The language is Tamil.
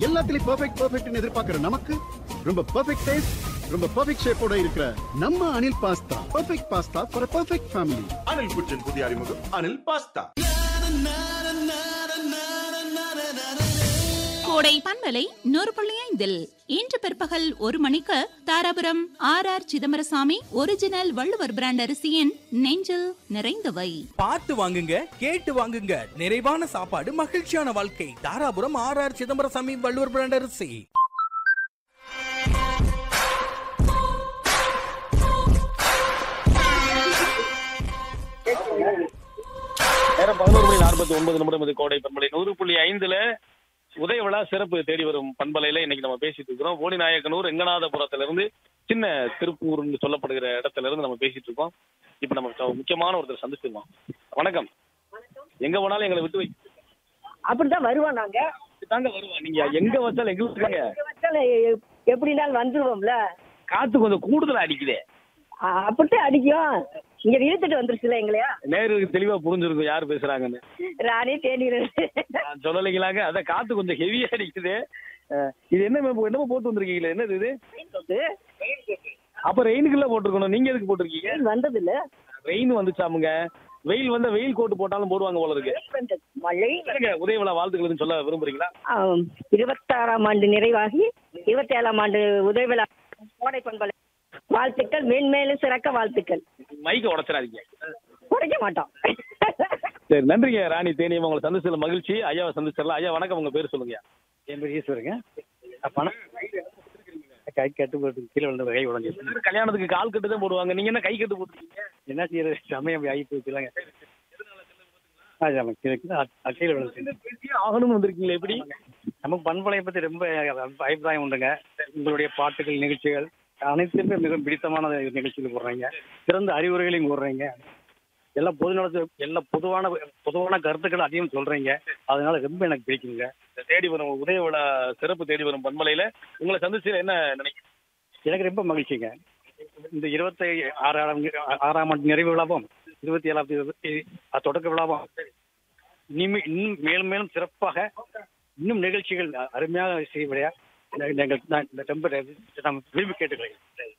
எல்லாத்துலயும் பெர்ஃபெக்ட் பெர்ஃபெக்ட்னு எதிர்பார்க்கிற நமக்கு ரொம்ப பெர்ஃபெக்ட் டேஸ்ட் ரொம்ப பெர்ஃபெக்ட் ஷேப்போட இருக்கிற நம்ம Anil pasta perfect pasta for perfect family Anil kitchen புதிய அறிமுகம் அனில் பாஸ்தா கோடை பண்பலை நூறு புள்ளி ஐந்தில் இன்று பிற்பகல் ஒரு மணிக்கு Dharapuram R R Chidambarasamy original Valluvar brand அரிசியின் நெஞ்சில் நிறைந்தவை பார்த்து வாங்குங்க கேட்டு வாங்குங்க நிறைவான சாப்பாடு மகிழ்ச்சியான வாழ்க்கை Dharapuram R R Chidambarasamy Valluvar brand அரிசி நேரம் பதினோரு மணி நாற்பத்தி ஒன்பது நிமிடம் இது கோடை பண்பலை நூறு புள்ளி ஐந்துல உதய விழா சிறப்பு தேடி வரும் பண்பலையில இன்னைக்கு நம்ம பேசிட்டு இருக்கிறோம் போடிநாயக்கனூர் எங்கநாதபுரத்துல இருந்து சின்ன திருப்பூர்னு சொல்லப்படுகிற இடத்துல இருந்து நம்ம பேசிட்டு இருக்கோம் இப்ப நம்ம ச- முக்கியமான ஒருத்தர் சந்திச்சிருக்கோம் வணக்கம் எங்க போனாலும் எங்களை விட்டு வைக்க அப்படிதான் வருவோம் நாங்க தாங்க வருவா நீங்க எங்க வச்சாலும் எங்க விட்டுருங்க எங்க வச்சாலும் எ- எப்படினாலும் வந்துருவோம்ல காத்து கொஞ்சம் கூடுதலா அடிக்குதே அ- அப்படித்தான் அடிக்கும் இங்க இழுத்துட்டு வந்துருச்சுல எங்களையா நேருக்கு தெளிவா புரிஞ்சிருக்கும் யார் பேசுறாங்கன்னு ராணி தேநீர் நான் சொல்லலைங்களாங்க அதான் காத்து கொஞ்சம் ஹெவியா அடிக்குது அஹ், இது என்ன ma'am? என்னமோ போட்டு வந்திருக்கீங்களே என்னது இது அப்ப ரெயினுக்குள்ள போட்டிருக்கணும் நீங்க எதுக்கு போட்டிருக்கீங்க வந்தது இல்ல ரெயின் வந்துச்சாமுங்க வெயில் வந்தா வெயில் கோட்டு போட்டாலும் போடுவாங்க போல இருக்கு மழை என்னங்க உதயவிழா வாழ்த்துக்கள் சொல்ல விரும்புறீங்களா ஆம், இருபத்தாறாம் ஆண்டு நிறைவாகி இருபத்தி ஏழாம் ஆண்டு உதவி விழா கோடை பண்பலை வாழ்த்துக்கள் மென்மேலும் சிறக்க வாழ்த்துக்கள் மைக்க உடச்சிடாதீங்க குறைக்க மாட்டோம் சரி நன்றிங்க ராணி தேனியம் உங்களை சந்திச்சதுல மகிழ்ச்சி ஐயாவை சந்திச்சிடலாம் ஐயா வணக்கம் உங்க பேர் சொல்லுங்க என் பேர் ஈஸ்வருங்க பணம் கை கட்டு போட்டு கீழே விழுந்த கை உடஞ்சி எல்லாரும் கல்யாணத்துக்கு கால் கட்டு தான் போடுவாங்க நீங்க என்ன கை கட்டு போட்டுருக்கீங்க என்ன செய்யறது சமயம் ஆகி போச்சுலங்க கீழே விழுந்து பேசியே ஆகணும்னு வந்திருக்கீங்களா எப்படி நமக்கு பண்பலையை பற்றி ரொம்ப அபிப்பிராயம் உண்டுங்க உங்களுடைய பாட்டுகள் நிகழ்ச்சிகள் அனைத்துமே மிக பிடித்தமான நிகழ்ச்சிகள் போடுறீங்க சிறந்த அறிவுரைகளையும் போடுறீங்க எல்லாம் பொதுநலத்து எல்லா பொதுவான பொதுவான கருத்துக்கள் அதிகம் சொல்றீங்க அதனால ரொம்ப எனக்கு பிடிக்குங்க இந்த தேடி வரும் உதய விழா சிறப்பு தேடி வரும் பண்பலையில உங்களை சந்திச்சதுல என்ன நினைக்கிறீங்க எனக்கு ரொம்ப மகிழ்ச்சிங்க இந்த இருபத்தி ஆறாம் ஆறாம் ஆண்டு நிறைவு விழாவும் இருபத்தி ஏழாம் தேதி தொடக்க விழாவும் இனிமே இன்னும் மேலும் மேலும் சிறப்பாக இன்னும் நிகழ்ச்சிகள் அருமையாக செய்யப்படியா நாங்கள் நான் ரொம்ப நம்ம விரும்பி கேட்டுக்கிறேன்